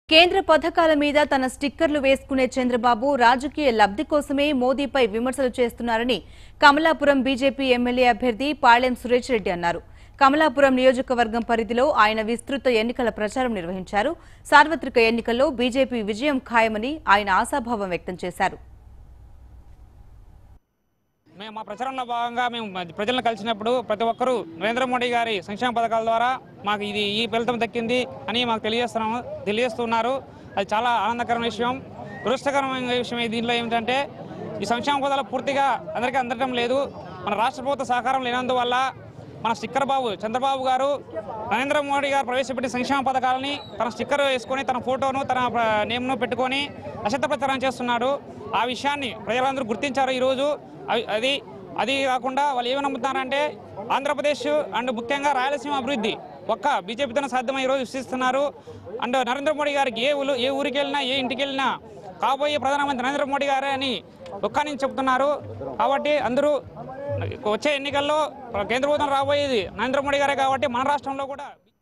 కేంద్ర పథకాల మీద తన స్టిక్కర్లు వేసుకునే చంద్రబాబు రాజకీయ లబ్ధి కోసమే మోదీపై విమర్శలు చేస్తున్నారని కమలాపురం బీజేపీ ఎమ్మెల్యే అభ్యర్థి పాళెం సురేష్ రెడ్డి అన్నారు కమలాపురం నియోజకవర్గం పరిధిలో ఆయన విస్తృత ఎన్నికల ప్రచారం నిర్వహించారు సార్వత్రిక ఎన్నికల్లో బీజేపీ విజయం ఖాయమని ఆయన ఆశాభావం వ్యక్తం చేశారు మేము మా ప్రచారంలో భాగంగా మేము ప్రజలను కలిసినప్పుడు ప్రతి ఒక్కరూ నరేంద్ర మోడీ గారి సంక్షేమ పథకాల ద్వారా మాకు ఇది ఈ ఫలితం దక్కింది అని మాకు తెలియజేస్తున్నాము తెలియజేస్తున్నారు అది చాలా ఆనందకరమైన విషయం దురదృష్టకరమైన విషయం ఈ దీనిలో ఏమిటంటే ఈ సంక్షేమ పథకాలు పూర్తిగా అందరికీ అందడం లేదు మన రాష్ట్ర ప్రభుత్వ సహకారం లేనందువల్ల మన స్టిక్కర్ బాబు చంద్రబాబు గారు నరేంద్ర మోడీ గారు ప్రవేశపెట్టిన సంక్షేమ పథకాలని తన స్టిక్కర్ వేసుకొని తన ఫోటోను తన ప్ర- నేమ్ను పెట్టుకొని అసత్య ప్రచారం చేస్తున్నాడు ఆ విషయాన్ని ప్రజలందరూ గుర్తించారు ఈరోజు అవి- అది అది కాకుండా వాళ్ళు ఏమి నమ్ముతున్నారంటే ఆంధ్రప్రదేశ్ అండ్ ముఖ్యంగా రాయలసీమ అభివృద్ధి ఒక్క బీజేపీతోనే సాధ్యమై ఈరోజు విశ్వసిస్తున్నారు అండ్ నరేంద్ర మోడీ గారికి ఏ ఊరు ఏ ఊరికి వెళ్ళినా ఏ ఇంటికి వెళ్ళినా కాబోయే ప్రధానమంత్రి నరేంద్ర మోడీ గారే అని ఒక్క నుంచి చెప్తున్నారు కాబట్టి అందరూ వచ్చే ఎన్నికల్లో కేంద్ర ప్రభుత్వం రాబోయేది నరేంద్ర మోడీ గారే కాబట్టి మన రాష్ట్రంలో కూడా